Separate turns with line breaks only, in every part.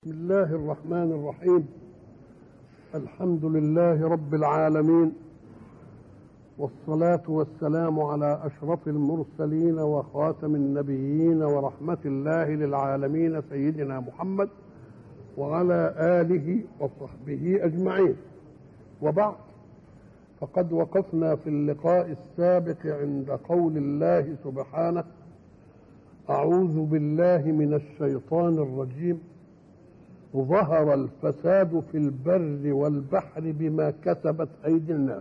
بسم الله الرحمن الرحيم الحمد لله رب العالمين والصلاة والسلام على أشرف المرسلين وخاتم النبيين ورحمة الله للعالمين سيدنا محمد وعلى آله وصحبه أجمعين وبعد فقد وقفنا في اللقاء السابق عند قول الله سبحانه أعوذ بالله من الشيطان الرجيم ظهر الفساد في البر والبحر بما كسبت أيدي الناس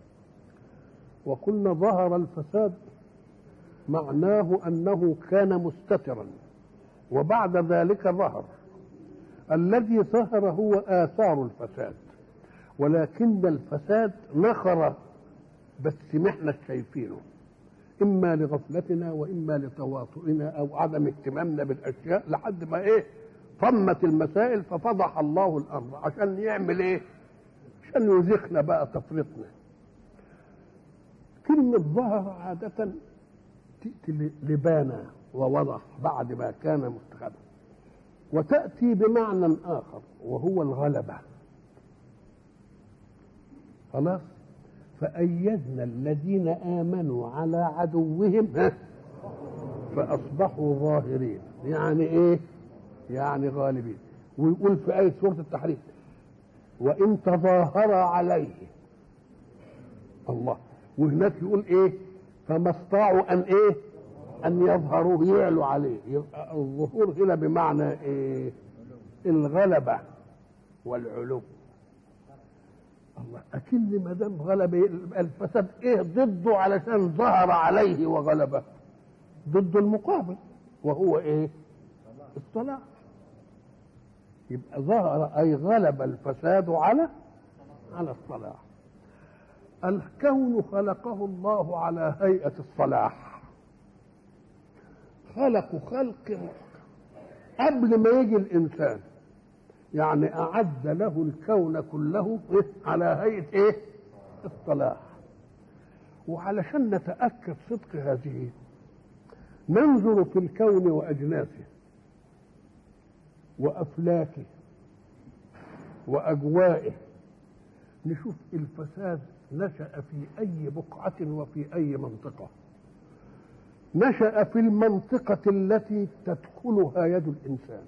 وقلنا ظهر الفساد معناه أنه كان مستترا وبعد ذلك ظهر الذي ظهر هو آثار الفساد ولكن الفساد نخر بس ما احنا شايفينه اما لغفلتنا واما لتواطؤنا او عدم اهتمامنا بالاشياء لحد ما ايه طمت المسائل ففضح الله الامر عشان يعمل ايه عشان يزيخنا بقى تفريطنا كلمة ظهر عادة تأتي لبانا ووضح بعد ما كان مستخبا وتأتي بمعنى آخر وهو الغلبة خلاص فأيدنا الذين آمنوا على عدوهم فأصبحوا ظاهرين يعني إيه يعني غالبين ويقول في آية سورة التحريم وإن تظاهر عليه الله وهناك يقول إيه فما استطاعوا أن إيه أن يظهروا يعلوا عليه يبقى الظهور هنا بمعنى إيه الغلبة والعلو الله أكن ما دام غلب الفساد إيه ضده علشان ظهر عليه وغلبه ضد المقابل وهو إيه الصلاح يبقى ظهر أي غلب الفساد على على الصلاح الكون خلقه الله على هيئة الصلاح خلق خلق قبل ما يجي الإنسان يعني أعد له الكون كله على هيئة إيه؟ الصلاح وعلشان نتأكد صدق هذه ننظر في الكون وأجناسه وأفلاكه وأجوائه نشوف الفساد نشأ في أي بقعة وفي أي منطقة نشأ في المنطقة التي تدخلها يد الإنسان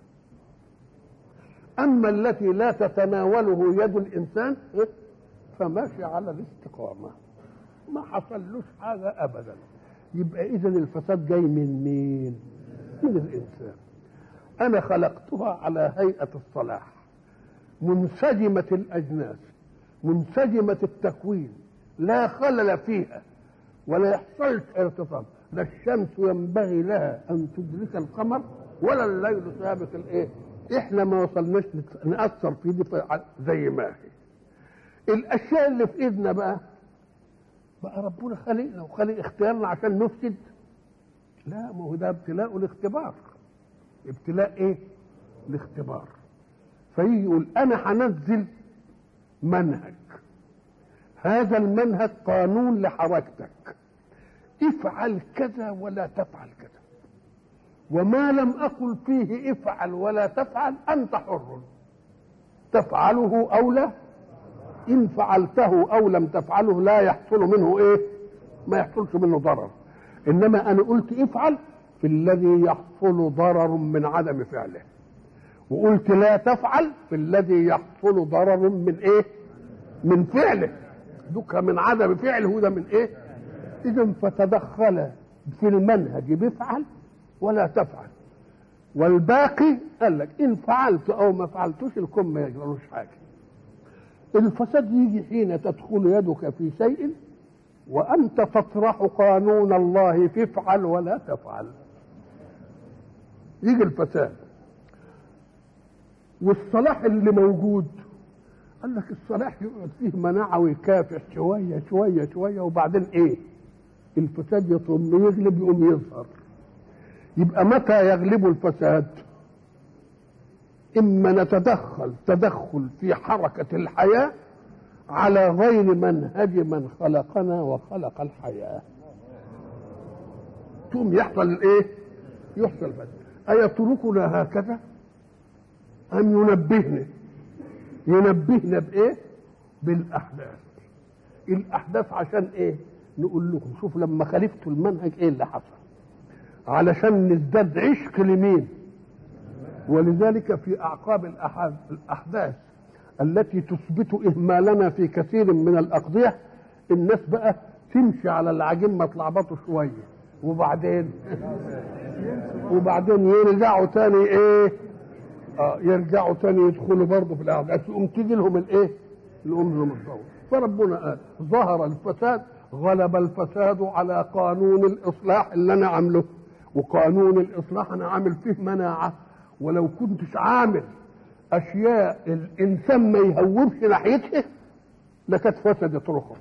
أما التي لا تتناوله يد الإنسان فماشي على الاستقامة ما حصلوش حاجة أبدا يبقى إذا الفساد جاي من مين؟ من الإنسان أنا خلقتها على هيئة الصلاح منسجمة الأجناس منسجمة التكوين لا خلل فيها ولا يحصلش ارتطام لا الشمس ينبغي لها أن تدرك القمر ولا الليل سابق الإيه؟ احنا ما وصلناش نأثر في دي زي ما هي الاشياء اللي في ايدنا بقى بقى ربنا خلقنا وخلق اختيارنا عشان نفسد لا ما هو ده ابتلاء الاختبار ابتلاء ايه الاختبار فيجي يقول انا هنزل منهج هذا المنهج قانون لحركتك افعل كذا ولا تفعل كذا وما لم أقل فيه افعل ولا تفعل أنت حر تفعله أو لا إن فعلته أو لم تفعله لا يحصل منه إيه ما يحصلش منه ضرر إنما أنا قلت افعل في الذي يحصل ضرر من عدم فعله وقلت لا تفعل في الذي يحصل ضرر من إيه من فعله دوك من عدم فعله ده من إيه إذا فتدخل في المنهج بفعل ولا تفعل والباقي قال لك ان فعلت او ما فعلتوش الكم ما يجرالوش حاجه الفساد يجي حين تدخل يدك في شيء وانت تطرح قانون الله فافعل ولا تفعل يجي الفساد والصلاح اللي موجود قال لك الصلاح يقعد فيه مناعه ويكافح شويه شويه شويه وبعدين ايه الفساد يطم يغلب يقوم يظهر يبقى متى يغلب الفساد اما نتدخل تدخل في حركه الحياه على غير منهج من خلقنا وخلق الحياه ثم يحصل الايه يحصل الفساد ايتركنا هكذا أن ينبهنا ينبهنا بإيه؟ بالأحداث الأحداث عشان إيه؟ نقول لكم شوفوا لما خالفتوا المنهج إيه اللي حصل علشان نزداد عشق لمين؟ ولذلك في أعقاب الأحداث التي تثبت إهمالنا في كثير من الأقضية الناس بقى تمشي على العجين ما تلعبطوا شوية وبعدين وبعدين يرجعوا تاني ايه اه يرجعوا تاني يدخلوا برضه في الاحداث يقوم تيجي لهم الايه يقوم لهم الضوء فربنا قال ظهر الفساد غلب الفساد على قانون الاصلاح اللي انا عامله وقانون الاصلاح انا عامل فيه مناعه ولو كنتش عامل اشياء الانسان ما يهوبش ناحيتها لكانت فسدت رخص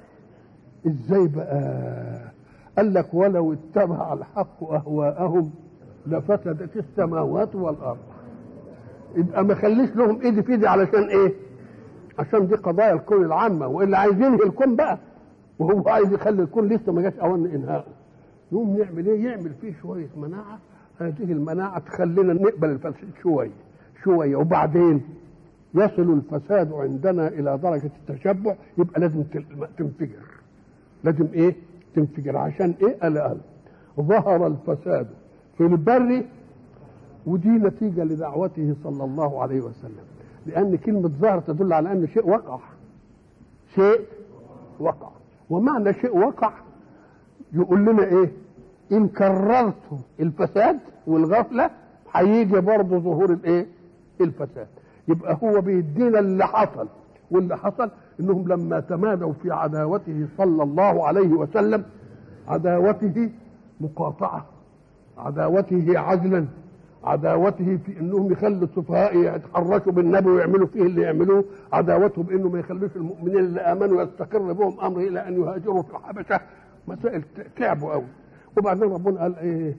ازاي بقى قال لك ولو اتبع الحق اهواءهم لفسدت السماوات والارض يبقى ما خليش لهم ايدي في ايدي علشان ايه عشان دي قضايا الكون العامه والا عايز ينهي الكون بقى وهو عايز يخلي الكون لسه ما جاش اوان انهائه يقوم يعمل ايه يعمل فيه شويه مناعه هذه المناعه تخلينا نقبل الفساد شويه شويه وبعدين يصل الفساد عندنا الى درجه التشبع يبقى لازم تنفجر لازم ايه تنفجر عشان ايه قال قال ظهر الفساد في البر ودي نتيجه لدعوته صلى الله عليه وسلم لان كلمه ظهر تدل على ان شيء وقع شيء وقع ومعنى شيء وقع يقول لنا ايه ان كررت الفساد والغفله هيجي برضه ظهور الايه الفساد يبقى هو بيدينا اللي حصل واللي حصل انهم لما تمادوا في عداوته صلى الله عليه وسلم عداوته مقاطعه عداوته عزلا عداوته في انهم يخلوا السفهاء يتحرشوا بالنبي ويعملوا فيه اللي يعملوه عداوته بانه ما يخلوش المؤمنين اللي امنوا يستقر بهم امر الى ان يهاجروا في الحبشه مسائل تعبوا قوي وبعدين ربنا قال ايه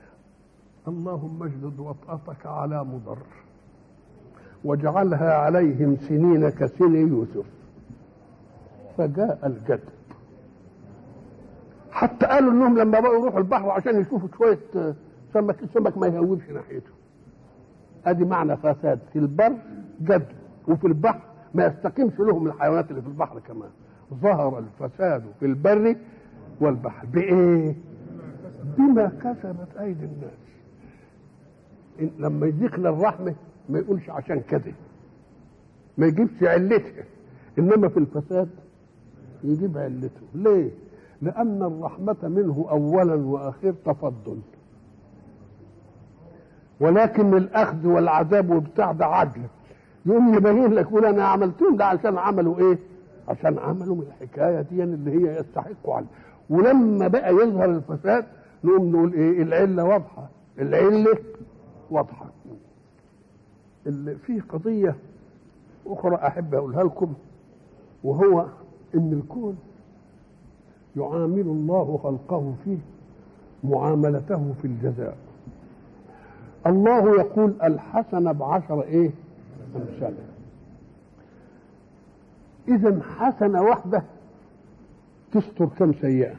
اللهم اجلد وطأتك على مضر واجعلها عليهم سنين كسن يوسف فجاء الجد حتى قالوا انهم لما بقوا يروحوا البحر عشان يشوفوا شويه سمك السمك ما يهوبش ناحيته ادي معنى فساد في البر جد وفي البحر ما يستقيمش لهم الحيوانات اللي في البحر كمان ظهر الفساد في البر والبحر بايه بما كسبت ايدي الناس إن لما يضيق للرحمه ما يقولش عشان كده ما يجيبش علتها انما في الفساد يجيب علته ليه لان الرحمه منه اولا واخير تفضل ولكن الاخذ والعذاب وبتاع ده عدل يقوم يبين لك يقول انا عملتهم ده عشان عملوا ايه عشان عملوا من الحكايه دي اللي هي يستحقوا عنه ولما بقى يظهر الفساد نقوم نقول ايه العله واضحه العله واضحه اللي في قضيه اخرى احب اقولها لكم وهو ان الكون يعامل الله خلقه فيه معاملته في الجزاء الله يقول الحسنة بعشر ايه امثالها اذا حسنة واحدة تستر كم سيئة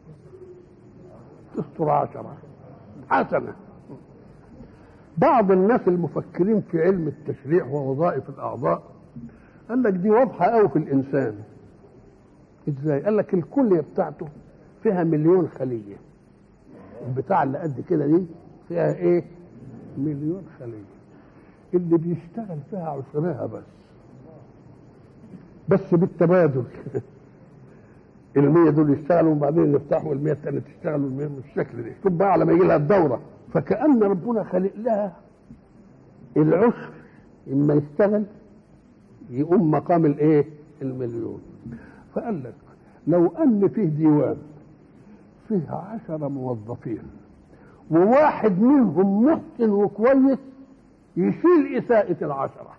تستر عشرة حسنة بعض الناس المفكرين في علم التشريع ووظائف الاعضاء قال لك دي واضحة قوي في الانسان ازاي قال لك الكلية بتاعته فيها مليون خلية البتاع اللي قد كده دي فيها ايه مليون خلية اللي بيشتغل فيها عشرها بس بس بالتبادل المية دول يشتغلوا وبعدين يفتحوا المية التانية تشتغل والمية بالشكل ده شوف بقى على ما يجي لها الدورة فكأن ربنا خلق لها العشر اما يشتغل يقوم مقام الايه المليون فقال لك لو ان فيه ديوان فيه عشرة موظفين وواحد منهم محسن وكويس يشيل إساءة العشرة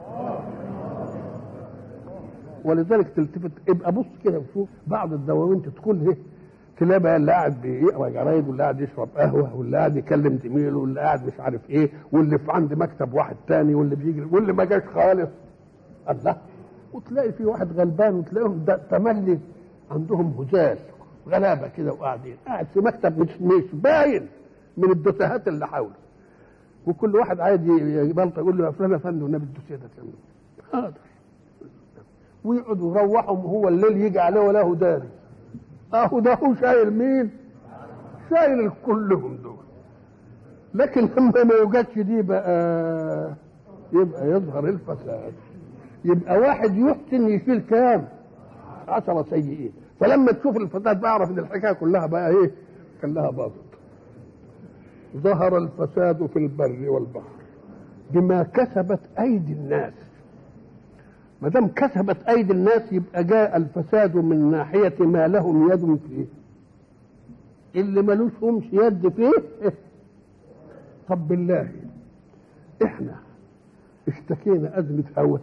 ولذلك تلتفت ابقى بص كده وشوف بعض الدواوين تدخل ايه تلاقي بقى اللي قاعد بيقرا جرايد واللي قاعد يشرب قهوه واللي قاعد يكلم زميله واللي قاعد مش عارف ايه واللي في عند مكتب واحد تاني واللي بيجري واللي ما جاش خالص الله وتلاقي في واحد غلبان وتلاقيهم ده تملي عندهم هزال غلابه كده وقاعدين قاعد في مكتب مش مش باين من الدساهات اللي حوله وكل واحد عايز يبلط يقول له يا فلان يا فندم النبي الدوسيه ده تعمل حاضر ويقعدوا يروحوا هو الليل يجي عليه ولا داري اهو ده هو شايل مين؟ شايل كلهم دول لكن لما ما يوجدش دي بقى يبقى يظهر الفساد يبقى واحد يحسن يشيل كام؟ عشرة سيئين فلما تشوف الفساد بعرف ان الحكايه كلها بقى ايه؟ كلها باطل ظهر الفساد في البر والبحر بما كسبت ايدي الناس ما دام كسبت ايدي الناس يبقى جاء الفساد من ناحيه ما لهم يد فيه اللي ملوش همش يد فيه طب بالله احنا اشتكينا ازمه هوى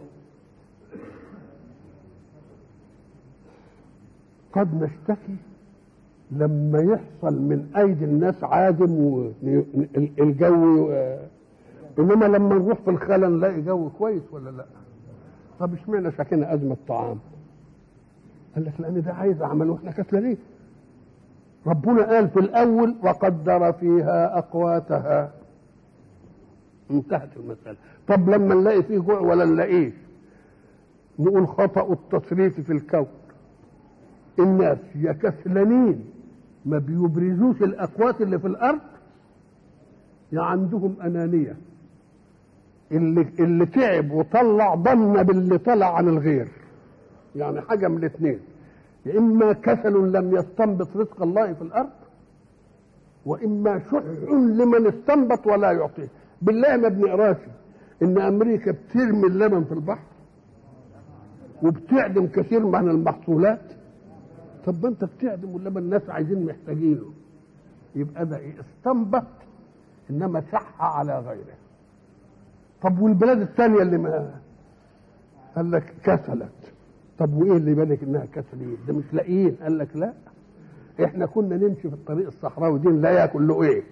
قد نشتكي لما يحصل من ايدي الناس عادم والجو انما لما نروح في الخلا نلاقي جو كويس ولا لا طب اشمعنى شكينا ازمه طعام قال لك لان ده عايز عمل واحنا كسلانين ربنا قال في الاول وقدر فيها اقواتها انتهت المساله طب لما نلاقي فيه جوع ولا نلاقيه نقول خطا التصريف في الكون الناس يا كسلانين ما بيبرزوش الاقوات اللي في الارض يا عندهم انانيه اللي اللي تعب وطلع ضن باللي طلع عن الغير يعني حاجه من الاثنين يا اما كسل لم يستنبط رزق الله في الارض واما شح لمن استنبط ولا يعطيه بالله ما بنقراش ان امريكا بترمي اللبن في البحر وبتعدم كثير من المحصولات طب ما انت بتعدم واللبن الناس عايزين محتاجينه يبقى ده ايه استنبط انما صح على غيره طب والبلاد الثانيه اللي ما قال لك كسلت طب وايه اللي بالك انها كسلين ده مش لاقيين قال لك لا احنا كنا نمشي في الطريق الصحراوي دي نلاقيها كله ايه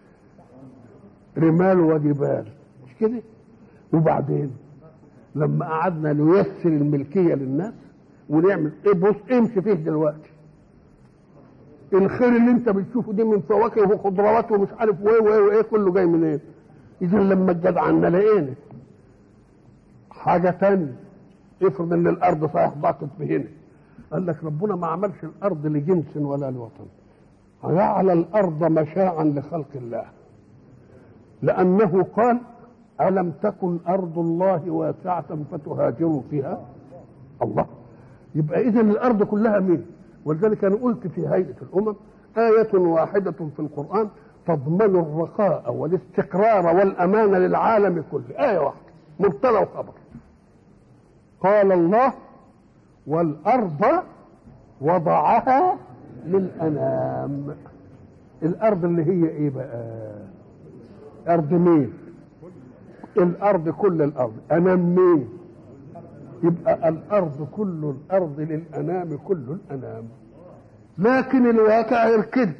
رمال وجبال مش كده وبعدين لما قعدنا نيسر الملكيه للناس ونعمل ايه بص امشي فيه دلوقتي الخير اللي انت بتشوفه دي من فواكه وخضروات ومش عارف وايه وايه وايه كله جاي من ايه اذا لما الجدعان لقينا حاجه تانية افرض ان الارض صحيح ضاقت بهنا قال لك ربنا ما عملش الارض لجنس ولا لوطن جعل الارض مشاعا لخلق الله لانه قال الم تكن ارض الله واسعه فتهاجروا فيها الله يبقى اذا الارض كلها مين ولذلك انا قلت في هيئه الامم ايه واحده في القران تضمن الرخاء والاستقرار والامان للعالم كله ايه واحده مبتدا وخبر قال الله والارض وضعها للانام الارض اللي هي ايه بقى ارض مين الارض كل الارض انام مين يبقى الارض كل الارض للانام كل الانام لكن الواقع غير كده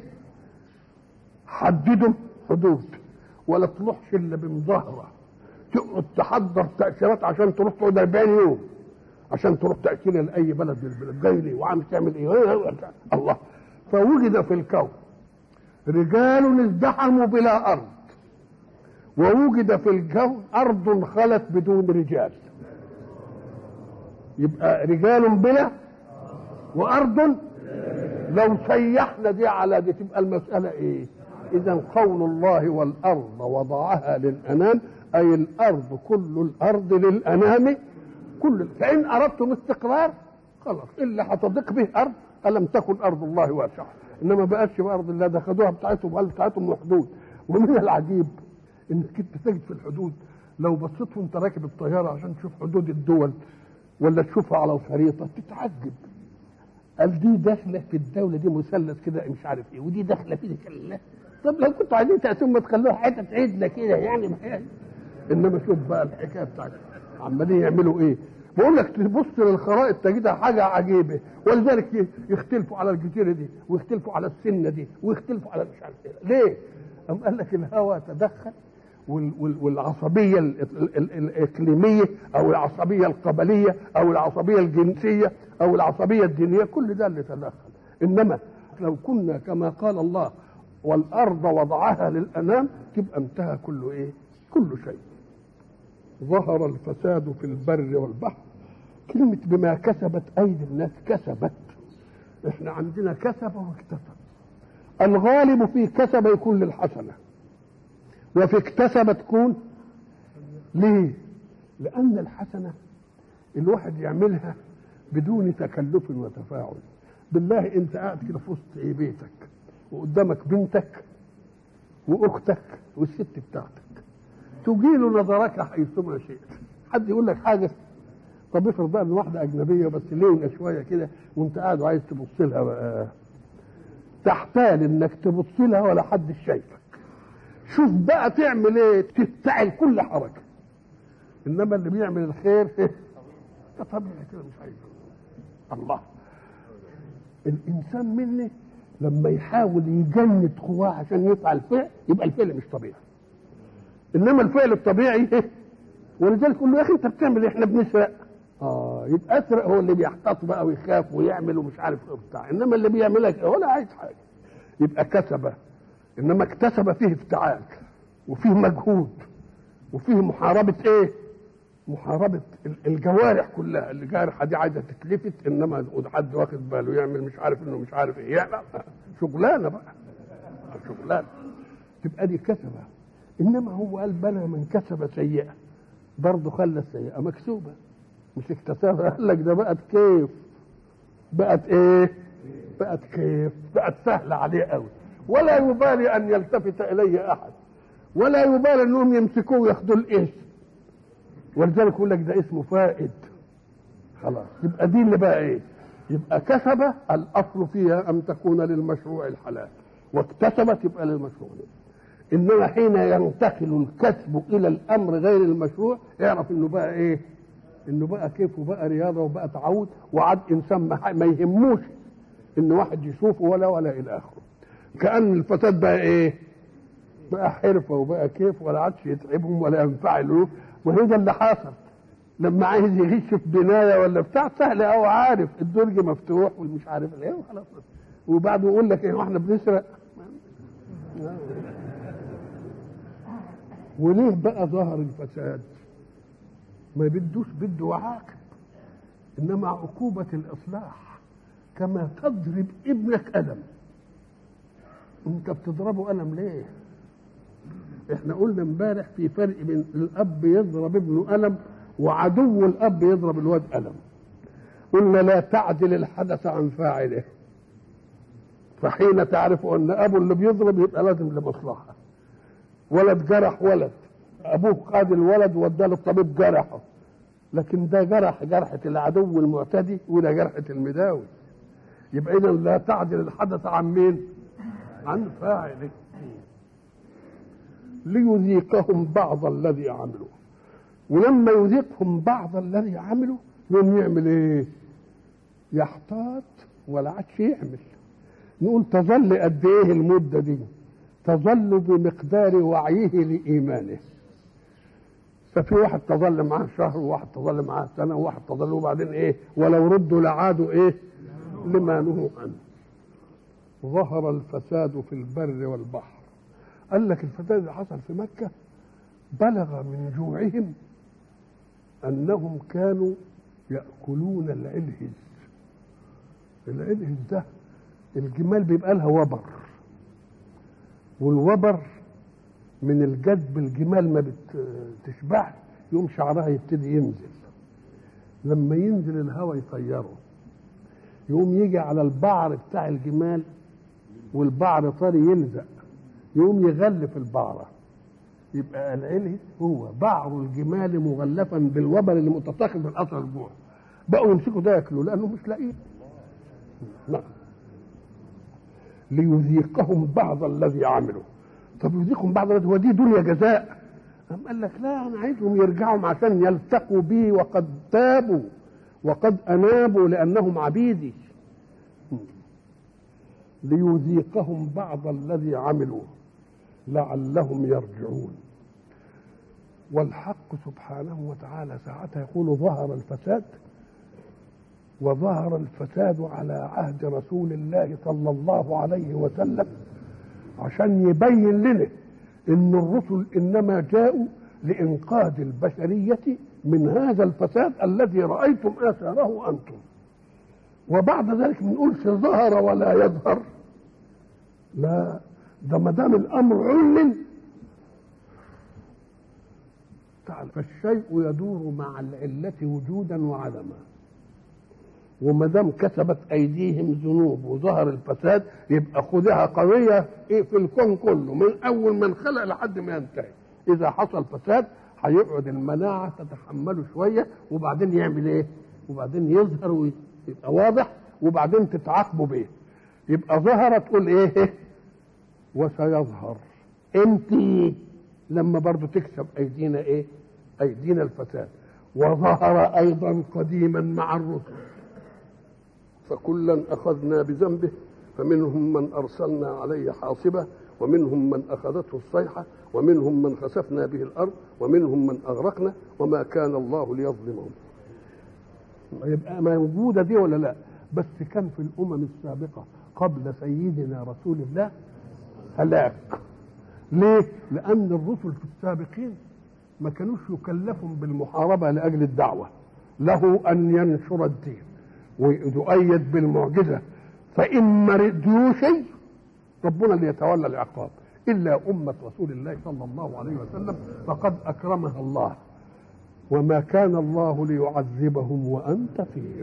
حددوا حدود ولا تروحش الا بمظاهره تقعد تحضر تاشيرات عشان تروح تقعد 40 يوم عشان تروح تاشيره لاي بلد من البلاد جاي ليه وعم تعمل ايه الله فوجد في الكون رجال ازدحموا بلا ارض ووجد في الكون ارض خلت بدون رجال يبقى رجال بلا وارض لو سيحنا دي على دي تبقى المساله ايه اذا قول الله والارض وضعها للانام اي الارض كل الارض للانام كل فان اردتم استقرار خلاص اللي هتضيق به ارض الم تكن ارض الله واسعه انما بقتش بارض الله ده خدوها بتاعتهم قال بتاعتهم محدود ومن العجيب انك انت تجد في الحدود لو بصيت وانت راكب الطياره عشان تشوف حدود الدول ولا تشوفها على الخريطه تتعجب قال دي داخله في الدوله دي مثلث كده مش عارف ايه ودي داخله في كده طب لو كنتوا عايزين تقسموا ما تخلوها حته عدله كده يعني ما يعني. انما شوف بقى الحكايه بتاعتك عمالين يعملوا ايه بقول لك تبص للخرائط تجدها حاجه عجيبه ولذلك يختلفوا على الجزيره دي ويختلفوا على السنه دي ويختلفوا على مش عارف ايه ليه؟ قام قال لك الهوى تدخل والعصبية الإقليمية أو العصبية القبلية أو العصبية الجنسية أو العصبية الدينية كل ده اللي تدخل إنما لو كنا كما قال الله والأرض وضعها للأنام تبقى انتهى كله إيه كل شيء ظهر الفساد في البر والبحر كلمة بما كسبت أيدي الناس كسبت احنا عندنا كسب واكتسب الغالب في كسب يكون للحسنة وفي اكتسب تكون ليه لأن الحسنة الواحد يعملها بدون تكلف وتفاعل بالله انت قاعد كده في وسط ايه بيتك وقدامك بنتك واختك والست بتاعتك تجيل نظرك حيثما شئت حد يقول لك حاجه طب افرض بقى ان واحده اجنبيه بس لينه شويه كده وانت قاعد وعايز تبص لها بقى تحتال انك تبص لها ولا حد شايفك شوف بقى تعمل ايه تفتعل كل حركه انما اللي بيعمل الخير ده طبيعي كده مش عايزه الله الانسان مني لما يحاول يجند قواه عشان يفعل فعل يبقى الفعل مش طبيعي انما الفعل الطبيعي ولذلك يقول له يا اخي انت بتعمل ايه احنا بنسرق اه يبقى اسرق هو اللي بيحتاط بقى ويخاف ويعمل ومش عارف ايه وبتاع انما اللي بيعملك ولا عايز حاجه يبقى كسب انما اكتسب فيه افتعال وفيه مجهود وفيه محاربه ايه محاربة الجوارح كلها الجارحة دي عايزة تتلفت إنما حد واخد باله يعمل مش عارف إنه مش عارف إيه يعمل شغلانة بقى شغلانة تبقى دي كسبة إنما هو قال بلى من كسب سيئة برضه خلى السيئة مكسوبة مش اكتسبها قال لك ده بقت كيف بقت إيه؟ بقت كيف بقت سهلة عليه قوي ولا يبالي أن يلتفت إليه أحد ولا يبالي أنهم يمسكوه وياخدوا الإيش ولذلك يقول لك ده اسمه فائد خلاص يبقى دي اللي بقى ايه يبقى كسب الاصل فيها ان تكون للمشروع الحلال واكتسبت يبقى للمشروع انما حين ينتقل الكسب الى الامر غير المشروع اعرف انه بقى ايه انه بقى كيف وبقى رياضه وبقى تعود وعاد انسان ما يهموش ان واحد يشوفه ولا ولا الى اخره كان الفساد بقى ايه بقى حرفه وبقى كيف ولا عادش يتعبهم ولا ينفعلوا وهو ده اللي حصل لما عايز يغش في بنايه ولا بتاع سهل قوي عارف الدرج مفتوح والمش عارف ايه وخلاص وبعده يقول لك ايه واحنا بنسرق وليه بقى ظهر الفساد ما بدوش بده وعاقب انما عقوبه الاصلاح كما تضرب ابنك الم انت بتضربه قلم ليه احنا قلنا امبارح في فرق بين الاب يضرب ابنه قلم وعدو الاب يضرب الواد قلم قلنا لا تعدل الحدث عن فاعله فحين تعرف ان ابو اللي بيضرب يبقى لازم لمصلحه ولد جرح ولد ابوه خد الولد واداه للطبيب جرحه لكن ده جرح جرحة العدو المعتدي وده جرحة المداوي يبقى اذا لا تعدل الحدث عن مين؟ عن فاعله ليذيقهم بعض الذي عملوا ولما يذيقهم بعض الذي عملوا يوم يعمل ايه يحتاط ولا عادش يعمل نقول تظل قد ايه المده دي تظل بمقدار وعيه لايمانه ففي واحد تظل معاه شهر وواحد تظل معاه سنه وواحد تظل وبعدين ايه ولو ردوا لعادوا ايه لما نهوا عنه ظهر الفساد في البر والبحر قال لك الفساد اللي حصل في مكة بلغ من جوعهم أنهم كانوا يأكلون العلهز العلهز ده الجمال بيبقى لها وبر والوبر من الجدب الجمال ما بتشبعش يوم شعرها يبتدي ينزل لما ينزل الهواء يطيره يقوم يجي على البعر بتاع الجمال والبعر طري يلزق يقوم يغلف البعرة يبقى العلي هو بعر الجمال مغلفا بالوبر اللي متساقط من اثر الجوع بقوا يمسكوا ده ياكلوا لانه مش لاقيه نعم ليذيقهم بعض الذي عملوا طب يذيقهم بعض الذي هو دي دنيا جزاء قام قال لك لا انا عايزهم يرجعوا عشان يلتقوا بي وقد تابوا وقد انابوا لانهم عبيدي ليذيقهم بعض الذي عملوا لعلهم يرجعون والحق سبحانه وتعالى ساعتها يقول ظهر الفساد وظهر الفساد على عهد رسول الله صلى الله عليه وسلم عشان يبين لنا ان الرسل انما جاءوا لإنقاذ البشرية من هذا الفساد الذي رأيتم آثاره أنتم وبعد ذلك ما نقولش ظهر ولا يظهر لا ده ما دام الأمر علم تعالى فالشيء يدور مع العلة وجودا وعدما وما دام كسبت ايديهم ذنوب وظهر الفساد يبقى خدها قضيه ايه في الكون كله من اول ما انخلق لحد ما ينتهي اذا حصل فساد هيقعد المناعه تتحمله شويه وبعدين يعمل ايه؟ وبعدين يظهر ويبقى واضح وبعدين تتعاقبوا بيه يبقى ظهر تقول ايه؟ وسيظهر انت لما برضو تكسب ايدينا ايه؟ ايدينا الفساد وظهر ايضا قديما مع الرسل فكلا اخذنا بذنبه فمنهم من ارسلنا عليه حاصبه ومنهم من اخذته الصيحه ومنهم من خسفنا به الارض ومنهم من اغرقنا وما كان الله ليظلمهم يبقى موجوده دي ولا لا بس كان في الامم السابقه قبل سيدنا رسول الله هلاك ليه لان الرسل في السابقين ما كانوش يكلفهم بالمحاربه لاجل الدعوه له ان ينشر الدين ويؤيد بالمعجزه فان مرضوا شيء ربنا اللي يتولى العقاب الا امه رسول الله صلى الله عليه وسلم فقد اكرمها الله وما كان الله ليعذبهم وانت فيهم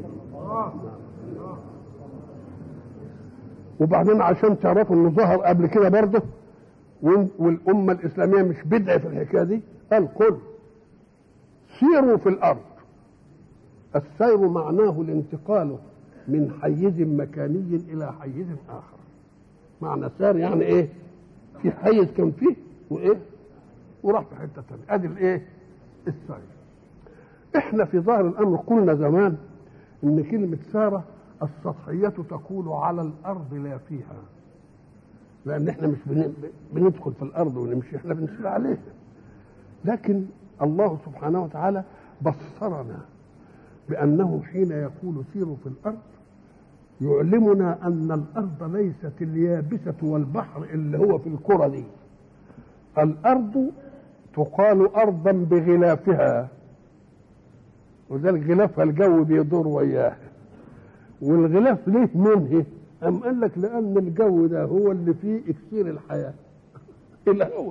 وبعدين عشان تعرفوا انه ظهر قبل كده برضه والامه الاسلاميه مش بدعه في الحكايه دي قال قل سيروا في الارض السير معناه الانتقال من حيز مكاني الى حيز اخر معنى سار يعني ايه في حيز كان فيه وايه وراح في حته ثانيه ادي الايه السير احنا في ظاهر الامر قلنا زمان ان كلمه ساره السطحيه تقول على الارض لا فيها لان احنا مش بندخل في الارض ونمشي احنا بنسير عليها لكن الله سبحانه وتعالى بصرنا بأنه حين يقول سيروا في الأرض يعلمنا أن الأرض ليست اليابسة والبحر اللي هو في الكرة دي الأرض تقال أرضا بغلافها وذلك غلافها الجو بيدور وياه والغلاف ليه منه أم قال لك لأن الجو ده هو اللي فيه إكسير الحياة الهواء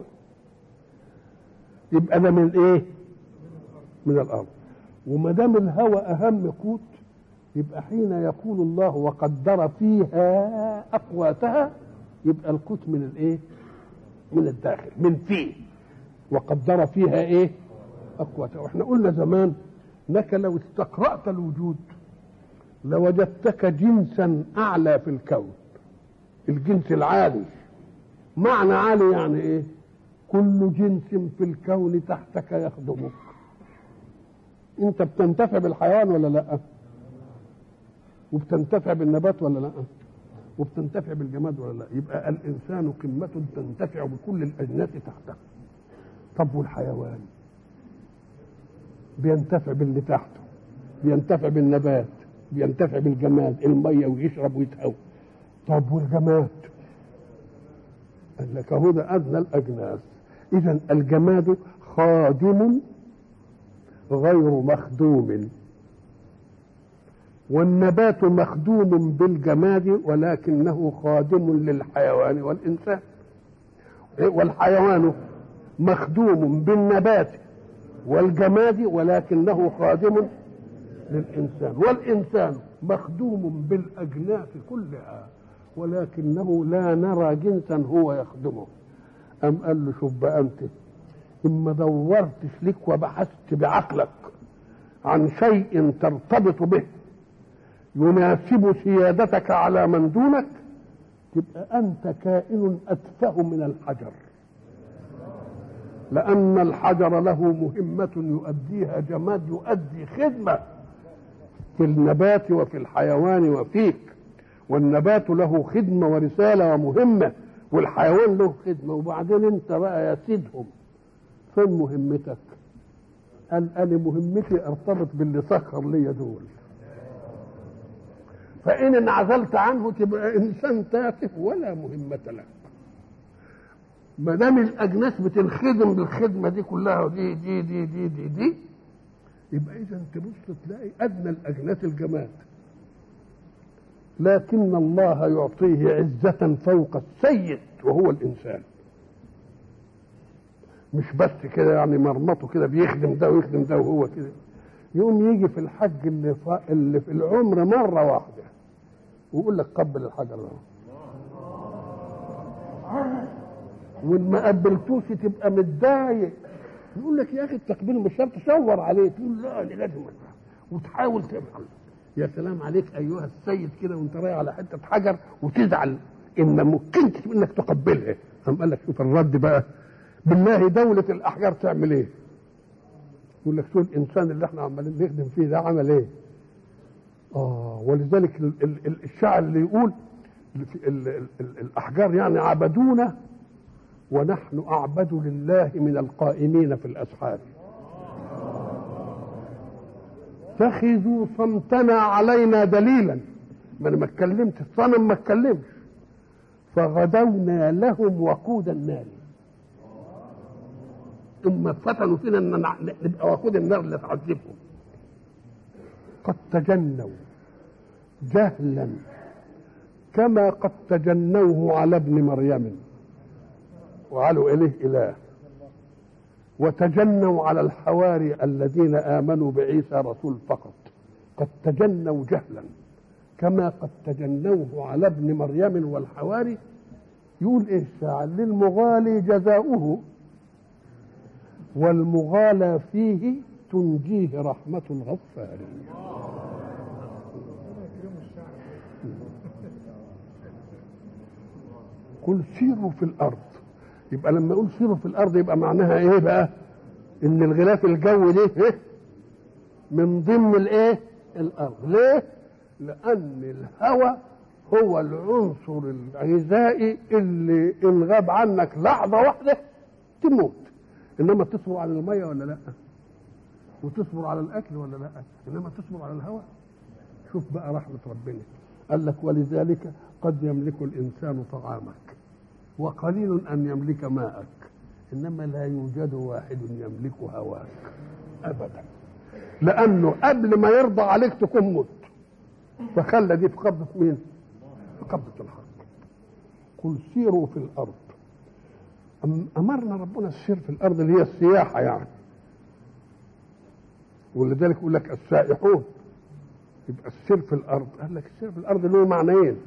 يبقى ده من إيه؟ من الأرض وما دام الهوى اهم قوت يبقى حين يقول الله وقدر فيها اقواتها يبقى القوت من الايه؟ من الداخل من فيه وقدر فيها ايه؟ اقواتها واحنا قلنا زمان انك لو استقرات الوجود لوجدتك جنسا اعلى في الكون الجنس العالي معنى عالي يعني ايه؟ كل جنس في الكون تحتك يخدمك انت بتنتفع بالحيوان ولا لا وبتنتفع بالنبات ولا لا وبتنتفع بالجماد ولا لا يبقى الانسان قمه تنتفع بكل الاجناس تحته طب والحيوان بينتفع باللي تحته بينتفع بالنبات بينتفع بالجماد الميه ويشرب ويتهوى طب والجماد قال لك هو ده ادنى الاجناس اذا الجماد خادم غير مخدوم والنبات مخدوم بالجماد ولكنه خادم للحيوان والإنسان والحيوان مخدوم بالنبات والجماد ولكنه خادم للإنسان والإنسان مخدوم بالأجناس كلها ولكنه لا نرى جنسا هو يخدمه أم قال له شوف بقى أنت إما دورتش لك وبحثت بعقلك عن شيء ترتبط به يناسب سيادتك على من دونك تبقى أنت كائن أتفه من الحجر لأن الحجر له مهمة يؤديها جماد يؤدي خدمة في النبات وفي الحيوان وفيك والنبات له خدمة ورسالة ومهمة والحيوان له خدمة وبعدين انت بقى يا سيدهم فين مهمتك قال انا مهمتي ارتبط باللي سخر لي دول فان انعزلت عنه تبقى انسان تافه ولا مهمه لك ما دام الاجناس بتنخدم بالخدمه دي كلها ودي دي دي دي دي, دي يبقى اذا تبص تلاقي ادنى الاجناس الجماد لكن الله يعطيه عزة فوق السيد وهو الإنسان مش بس كده يعني مرمطه كده بيخدم ده ويخدم ده وهو كده يقوم يجي في الحج اللي, ف... اللي في العمر مرة واحدة ويقول لك قبل الحجر ده وان ما قبلتوش تبقى متضايق يقول لك يا اخي التقبيل مش شرط تشاور عليه تقول لا دي لازم وتحاول تفعل يا سلام عليك ايها السيد كده وانت رايح على حته حجر وتزعل ان ممكنش انك تقبلها قام قال لك شوف الرد بقى بالله دولة الأحجار تعمل إيه؟ يقول لك شوف الإنسان اللي إحنا عمالين نخدم فيه ده عمل إيه؟ آه ولذلك ال- ال- ال- الشاعر اللي يقول ال- ال- ال- الأحجار يعني عبدونا ونحن أعبد لله من القائمين في الأسحار اتخذوا صمتنا علينا دليلا ما انا ما اتكلمت الصنم ما اتكلمش فغدونا لهم وقود النار ثم فتنوا فينا ان نع- نبقى وقود النار اللي تعذبهم قد تجنوا جهلا كما قد تجنوه على ابن مريم وعلوا اليه اله وتجنوا على الحواري الذين امنوا بعيسى رسول فقط قد تجنوا جهلا كما قد تجنوه على ابن مريم والحواري يقول ايه الشاعر للمغالي جزاؤه والمغالى فيه تنجيه رحمة الغفار قل سيروا في الأرض يبقى لما يقول سيروا في الأرض يبقى معناها إيه بقى إن الغلاف الجوي ده إيه؟ من ضمن الإيه الأرض ليه لأن الهواء هو العنصر الغذائي اللي إن غاب عنك لحظة واحدة تموت إنما تصبر على المية ولا لأ وتصبر على الأكل ولا لأ إنما تصبر على الهواء شوف بقى رحمة ربنا قال لك ولذلك قد يملك الإنسان طعامك وقليل أن يملك ماءك إنما لا يوجد واحد يملك هواك أبدا لأنه قبل ما يرضى عليك تكون مت فخلى دي في قبضة مين؟ في قبضة الحق قل سيروا في الأرض أم- أمرنا ربنا السير في الأرض اللي هي السياحة يعني ولذلك يقول لك السائحون يبقى السير في الأرض قال لك السير في الأرض له معنيين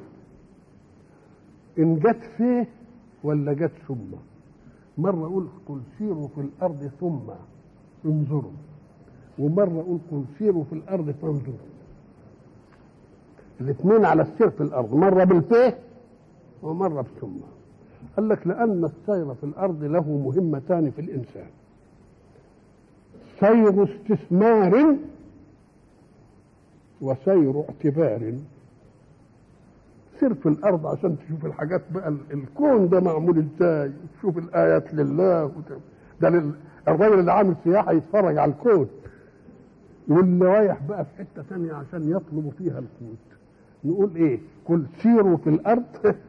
إن جت فيه ولا جت ثم مرة أقول قل سيروا في الأرض ثم انظروا ومرة أقول قل سيروا في الأرض فانظروا الاثنين على السير في الأرض مرة بالفيه ومرة بثم قال لك لأن السير في الأرض له مهمتان في الإنسان سير استثمار وسير اعتبار سير في الارض عشان تشوف الحاجات بقى ال- الكون ده معمول ازاي تشوف الايات لله وت- ده لل- الراجل اللي عامل سياحه يتفرج على الكون واللي رايح بقى في حته ثانيه عشان يطلب فيها القوت نقول ايه قل سيروا في الارض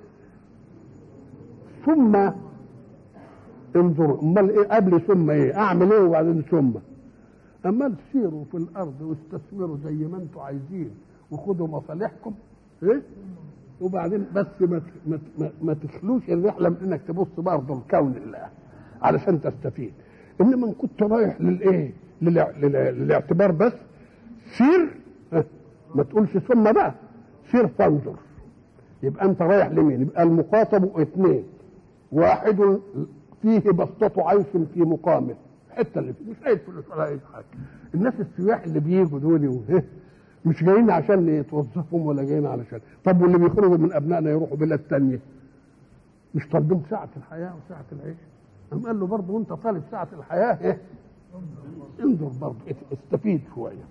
ثم انظروا امال ايه قبل ثم ايه اعمل ايه وبعدين ثم اما سيروا في الارض واستثمروا زي ما انتم عايزين وخدوا مصالحكم ايه وبعدين بس ما ت- ما ت- ما, ما تخلوش الرحله من انك تبص برضه لكون الله علشان تستفيد انما ان كنت رايح للايه للع- للع- للاعتبار بس سير ها، ما تقولش ثم بقى سير فانظر يبقى انت رايح لمين يبقى المخاطب اثنين واحد فيه بسطة عيش في مقامه الحته اللي فيه مش عايز فلوس ولا عايز حاجه الناس السياح اللي بيجوا دول و- مش جايين عشان يتوظفهم ولا جايين علشان طب واللي بيخرجوا من ابنائنا يروحوا بلاد تانية مش طالبين ساعة الحياة وساعة العيش قام قال له برضه وانت طالب ساعة الحياة ايه انظر برضه استفيد شوية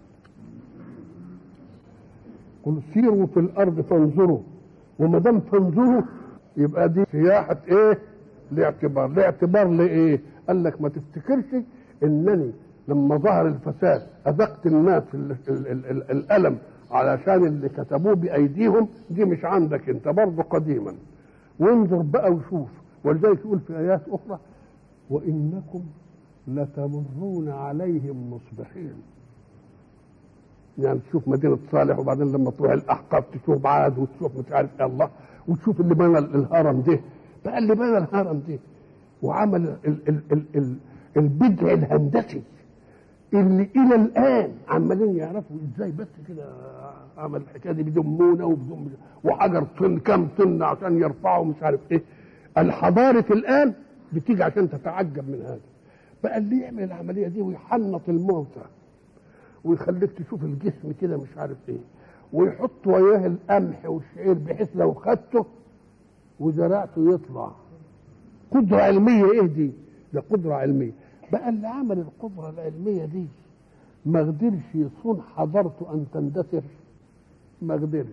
قل سيروا في الارض فانظروا وما دام تنظروا يبقى دي سياحة ايه لاعتبار لاعتبار لايه قال لك ما تفتكرش انني لما ظهر الفساد اذقت الناس ال- ال- ال- ال- الالم علشان اللي كتبوه بايديهم دي مش عندك انت برضه قديما وانظر بقى وشوف ولذلك يقول في ايات اخرى وانكم لتمرون عليهم مصبحين يعني تشوف مدينة صالح وبعدين لما تروح الأحقاف تشوف عاد وتشوف مش عارف إيه الله وتشوف اللي بنى الهرم ده بقى اللي بنى الهرم ده وعمل ال ال ال ال البدع الهندسي اللي إلى الآن عمالين يعرفوا إزاي بس كده عمل الحكاية دي بدون مونة وبدون وحجر طن كم طن عشان يرفعوا مش عارف إيه الحضارة الآن بتيجي عشان تتعجب من هذا بقى اللي يعمل العملية دي ويحنط الموتى ويخليك تشوف الجسم كده مش عارف ايه ويحط وياه القمح والشعير بحيث لو خدته وزرعته يطلع قدرة علمية ايه دي؟ ده قدرة علمية بقى اللي عمل القدرة العلمية دي ما قدرش يصون حضارته ان تندثر ما قدرش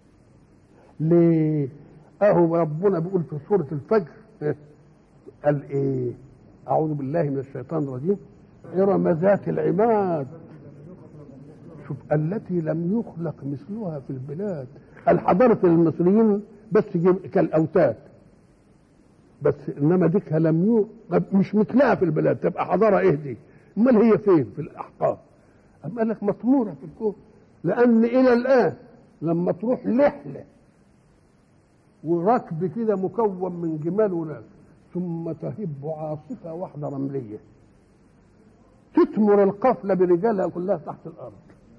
ليه؟ اهو ربنا بيقول في سورة الفجر قال ايه؟ اعوذ بالله من الشيطان الرجيم ارم ذات العماد شوف التي لم يخلق مثلها في البلاد الحضارة المصريين بس كالأوتاد بس إنما ديك لم يو مش مثلها في البلاد تبقى حضارة إيه دي أمال هي فين في الأحقاب أم قال لك مطمورة في الكون لأن إلى الآن لما تروح لحلة وركب كده مكون من جمال وناس ثم تهب عاصفة واحدة رملية تثمر القفلة برجالها كلها تحت الأرض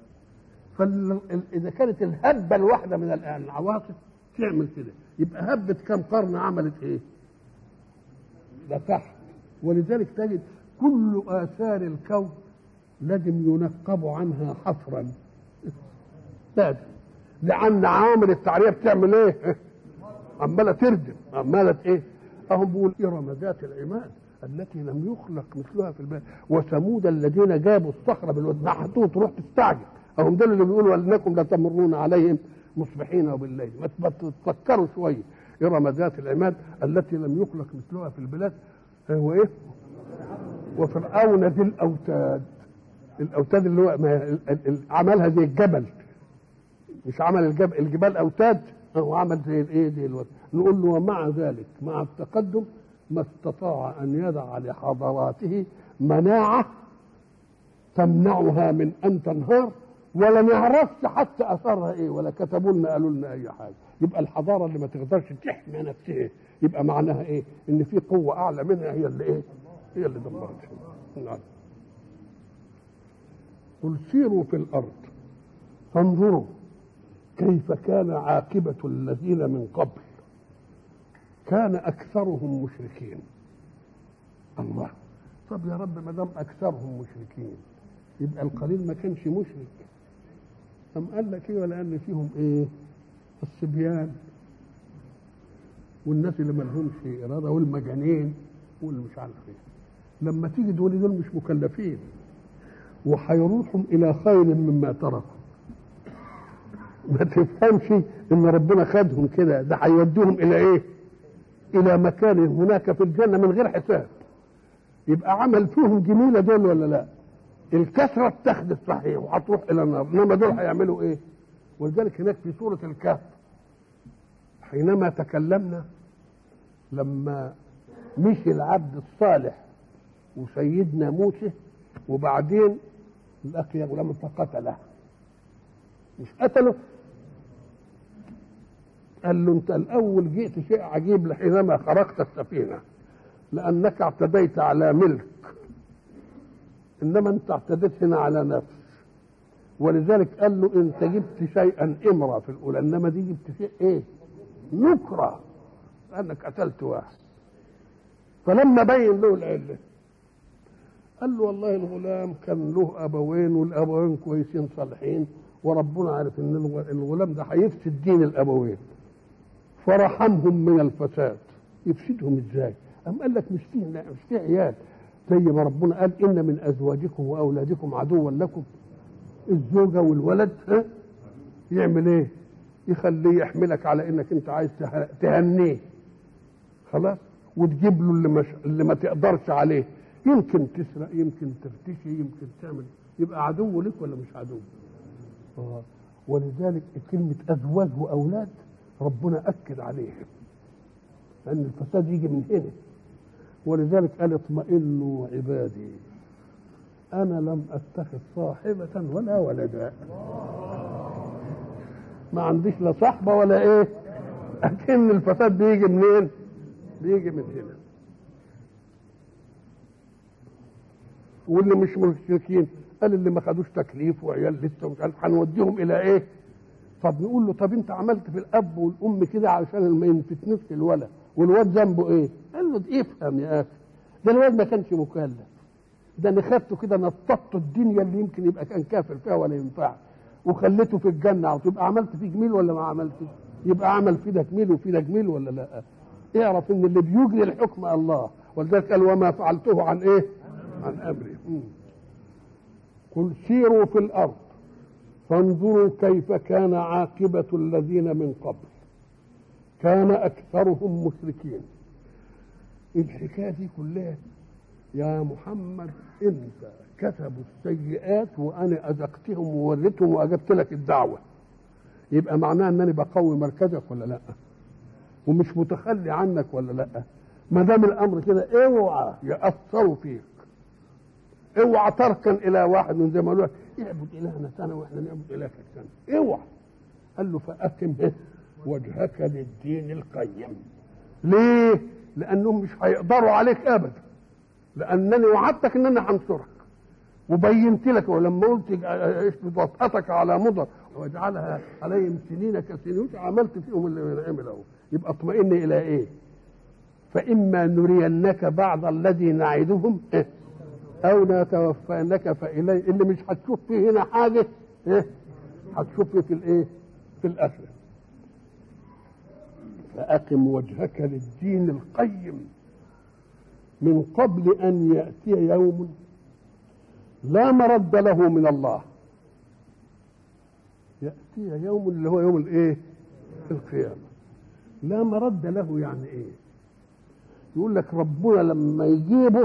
فاذا كانت الهبه الواحده من العواصف تعمل كده يبقى هبه كم قرن عملت ايه؟ ده تحت ولذلك تجد كل اثار الكون لازم ينقب عنها حفرا لازم لان عامل التعريه بتعمل ايه؟ عماله تردم عماله ايه؟ اهم بيقول ارم ذات العماد التي لم يخلق مثلها في البلاد وثمود الذين جابوا الصخره بالواد نحتوه تروح تستعجل هم دول اللي بيقولوا انكم لتمرون عليهم مصبحين وبالليل ما تفكروا شويه ارم ذات العماد التي لم يخلق مثلها في البلاد هو ايه؟ وفرعون ذي الاوتاد الاوتاد اللي هو عملها زي الجبل مش عمل الجبل الجبال اوتاد هو عمل زي الايه دي الوقت نقول له ومع ذلك مع التقدم ما استطاع ان يدع لحضاراته مناعه تمنعها من ان تنهار ولا نعرفش حتى اثرها ايه ولا كتبوا لنا قالوا لنا اي حاجه يبقى الحضاره اللي ما تقدرش تحمي نفسها يبقى معناها ايه ان في قوه اعلى منها هي اللي ايه هي اللي دمرت نعم قل سيروا في الارض فانظروا كيف كان عاقبه الذين من قبل كان اكثرهم مشركين الله طب يا رب ما دام اكثرهم مشركين يبقى القليل ما كانش مشرك أم قال لك ايه لان فيهم ايه الصبيان والناس اللي ما لهمش اراده والمجانين واللي مش عارف ايه لما تيجي تقول دول مش مكلفين وهيروحوا الى خير مما تركوا ما تفهمش ان ربنا خدهم كده ده هيوديهم الى ايه الى مكان هناك في الجنه من غير حساب يبقى عمل فيهم جميله دول ولا لا الكثره بتاخد الصحيح وهتروح الى النار انما دول هيعملوا ايه ولذلك هناك في سوره الكهف حينما تكلمنا لما مشي العبد الصالح وسيدنا موسى وبعدين لقي غلام فقتله مش قتله قال له انت الاول جئت شيء عجيب حينما خرقت السفينه لانك اعتديت على ملك انما انت اعتديت هنا على نفس ولذلك قال له انت جبت شيئا امرا في الاولى انما دي جبت شيء ايه نكره لانك قتلت واحد فلما بين له العله قال له والله الغلام كان له ابوين والابوين كويسين صالحين وربنا عارف ان الغلام ده هيفسد دين الابوين فرحمهم من الفساد يفسدهم ازاي؟ أم قال لك مش فيه مش فيه عيال زي ما ربنا قال ان من ازواجكم واولادكم عدوا لكم الزوجه والولد ها يعمل ايه؟ يخليه يحملك على انك انت عايز تهنيه خلاص وتجيب له اللي مش اللي ما تقدرش عليه يمكن تسرق يمكن ترتشي يمكن تعمل يبقى عدو لك ولا مش عدو؟ آه. ولذلك كلمة أزواج وأولاد ربنا أكد عليهم لان الفساد يجي من هنا ولذلك قال اطمئنوا عبادي انا لم اتخذ صاحبه ولا ولدا ما عنديش لا صاحبه ولا ايه لكن الفساد بيجي منين بيجي من هنا واللي مش مشركين قال اللي ما خدوش تكليف وعيال لسه مش عارف هنوديهم الى ايه طب نقول له طب انت عملت في الاب والام كده علشان ما ينفتنوش الولد والواد ذنبه ايه؟ قال له افهم يا اخي ده الواد ما كانش مكلف ده انا خدته كده نططته الدنيا اللي يمكن يبقى كان كافر فيها ولا ينفع وخليته في الجنه على طول يبقى عملت فيه جميل ولا ما عملتش؟ يبقى عمل فينا جميل وفينا جميل ولا لا؟ اعرف ان اللي بيجري الحكم الله ولذلك قال وما فعلته عن ايه؟ عن امري مم. قل سيروا في الارض فانظروا كيف كان عاقبه الذين من قبل كان اكثرهم مشركين الحكايه دي كلها يا محمد انت كتبوا السيئات وانا اذقتهم ووريتهم واجبت لك الدعوه يبقى معناه انني بقوي مركزك ولا لا ومش متخلي عنك ولا لا ما دام الامر كده اوعى ياثروا فيك اوعى تركن الى واحد من زي ما قالوا اعبد الهنا سنه واحنا نعبد الهك سنه اوعى قال له فاقم وجهك للدين القيم ليه لانهم مش هيقدروا عليك ابدا لانني وعدتك ان انا هنصرك وبينت لك ولما قلت اشفد وطأتك على مضر واجعلها عليهم سنين كسنين عملت فيهم اللي عمل اهو يبقى اطمئن الى ايه فاما نرينك بعض الذي نعدهم إيه؟ او نتوفانك فالي اللي مش هتشوف فيه هنا حاجه ايه هتشوف فيه في الايه في الاخره فاقم وجهك للدين القيم من قبل ان ياتي يوم لا مرد له من الله ياتي يوم اللي هو يوم الايه القيامه لا مرد له يعني ايه يقول لك ربنا لما يجيبه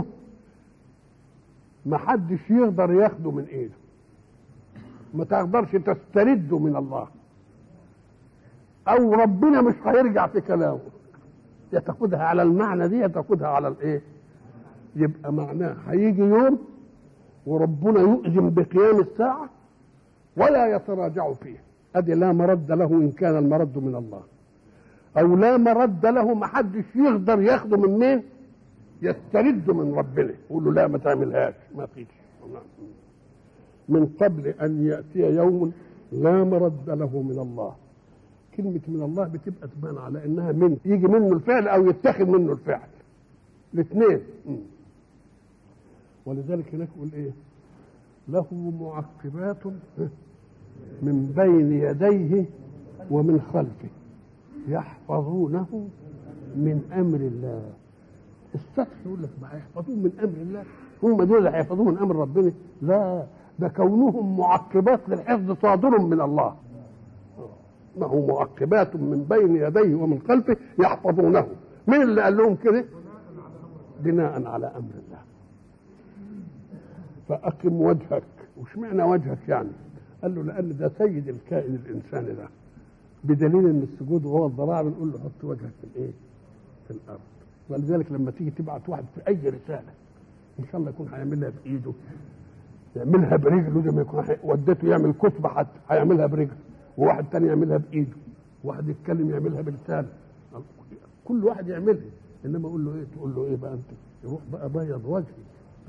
ما حدش يقدر ياخده من ايده ما تقدرش تسترده من الله او ربنا مش هيرجع في كلامه يا تاخدها على المعنى دي يا تاخدها على الايه يبقى معناه هيجي يوم وربنا يؤذن بقيام الساعة ولا يتراجع فيه ادي لا مرد له ان كان المرد من الله او لا مرد له ما حدش يقدر ياخده من مين يسترد من ربنا يقول له لا ما تعملهاش ما فيش من قبل ان ياتي يوم لا مرد له من الله كلمة من الله بتبقى تبان على انها من يجي منه الفعل او يتخذ منه الفعل الاثنين ولذلك هناك يقول ايه له معقبات من بين يديه ومن خلفه يحفظونه من امر الله السطح يقول لك ما هيحفظوه من امر الله هم دول اللي هيحفظوه من امر ربنا لا ده كونهم معقبات للحفظ صادر من الله ما هو معقبات من بين يديه ومن خلفه يحفظونه مين اللي قال لهم كده بناء على امر الله فاقم وجهك وش معنى وجهك يعني قال له لان ده سيد الكائن الانساني ده بدليل ان السجود وهو الضراعه بنقول له حط وجهك في الايه في الارض ولذلك لما تيجي تبعت واحد في اي رساله ان شاء الله يكون هيعملها بايده يعملها برجله زي ما يكون ودته يعمل كتبه حتى هيعملها برجله وواحد تاني يعملها بايده واحد يتكلم يعملها بلسانه كل واحد يعملها انما اقول له ايه تقول له ايه بقى انت يروح بقى بيض وجهي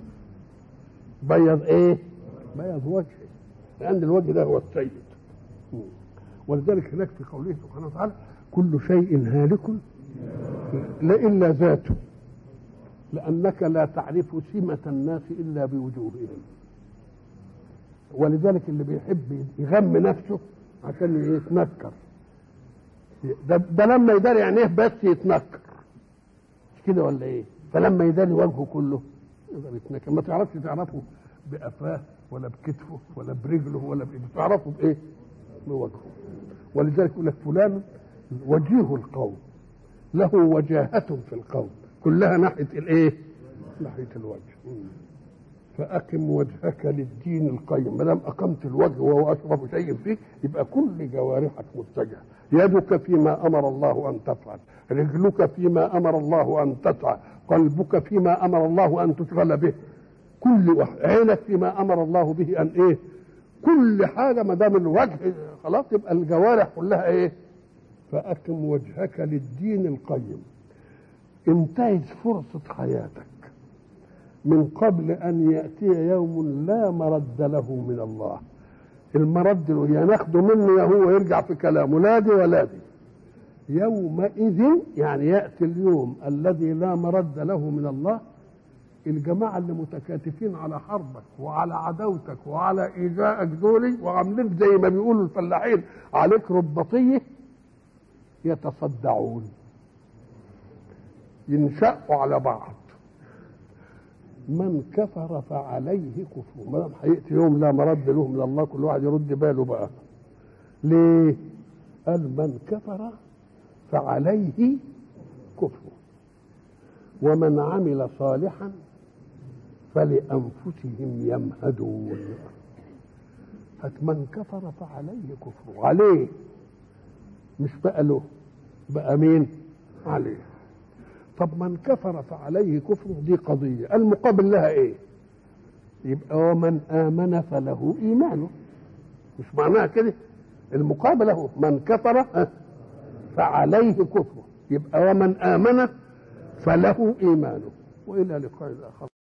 بيض ايه بيض وجهي لان الوجه ده هو السيد ولذلك هناك في قوله سبحانه وتعالى كل شيء هالك لا الا ذاته لانك لا تعرف سمه الناس الا بوجوههم ولذلك اللي بيحب يغم نفسه عشان يتنكر ده, ده لما يداري عينيه بس يتنكر مش كده ولا ايه فلما يداري وجهه كله يقدر يتنكر ما تعرفش تعرفه بقفاه ولا بكتفه ولا برجله ولا بايده تعرفه بايه بوجهه ولذلك يقول لك فلان وجيه القوم له وجاهة في القوم كلها ناحية الايه ناحية الوجه فأقم وجهك للدين القيم ما دام أقمت الوجه وهو أشرف شيء فيك يبقى كل جوارحك متجهة يدك فيما أمر الله أن تفعل رجلك فيما أمر الله أن تسعى قلبك فيما أمر الله أن تشغل به كل واحد عينك فيما أمر الله به أن إيه كل حاجة ما دام الوجه خلاص يبقى الجوارح كلها إيه فأقم وجهك للدين القيم انتهز فرصة حياتك من قبل أن يأتي يوم لا مرد له من الله المرد له يا ناخده منه يا هو يرجع في كلامه لا دي ولا دي يومئذ يعني يأتي اليوم الذي لا مرد له من الله الجماعة اللي متكاتفين على حربك وعلى عداوتك وعلى إيذائك دولي وعاملين زي ما بيقولوا الفلاحين عليك رباطية يتصدعون ينشأوا على بعض من كفر فعليه كفر ما دام هيأتي يوم لا مرد له من الله كل واحد يرد باله بقى ليه؟ قال من كفر فعليه كفر ومن عمل صالحا فلأنفسهم يمهدون من كفر فعليه كفر عليه مش بقى له بقى مين عليه طب من كفر فعليه كفر دي قضية المقابل لها ايه يبقى ومن آمن فله إيمانه مش معناها كده المقابل له من كفر فعليه كفر يبقى ومن آمن فله إيمانه وإلى لقاء آخر